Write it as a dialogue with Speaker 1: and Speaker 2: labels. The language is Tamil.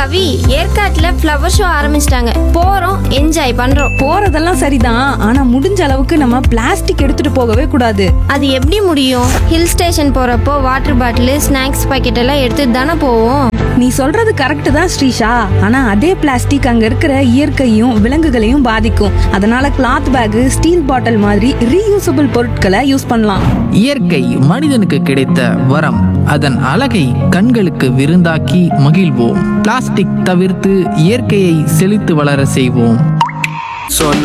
Speaker 1: கவி ஏற்காட்டுல ஃப்ளவர் ஷோ ஆரம்பிச்சிட்டாங்க போறோம் என்ஜாய் பண்றோம்
Speaker 2: போறதெல்லாம் சரிதான் ஆனா முடிஞ்ச அளவுக்கு நம்ம பிளாஸ்டிக் எடுத்துட்டு போகவே கூடாது
Speaker 1: அது எப்படி முடியும் ஹில் ஸ்டேஷன் போறப்போ வாட்டர் பாட்டில் ஸ்நாக்ஸ் பாக்கெட் எல்லாம் எடுத்துட்டு தானே போவோம்
Speaker 2: நீ சொல்றது கரெக்ட் தான் ஸ்ரீஷா ஆனா அதே பிளாஸ்டிக் அங்க இருக்கிற இயற்கையும் விலங்குகளையும் பாதிக்கும் அதனால கிளாத் பேக் ஸ்டீல் பாட்டில் மாதிரி ரீயூசபிள் பொருட்களை யூஸ் பண்ணலாம்
Speaker 3: இயற்கை மனிதனுக்கு கிடைத்த வரம் அதன் அழகை கண்களுக்கு விருந்தாக்கி மகிழ்வோம் பிளாஸ்டிக் தவிர்த்து இயற்கையை செழித்து வளர செய்வோம்
Speaker 4: சொன்ன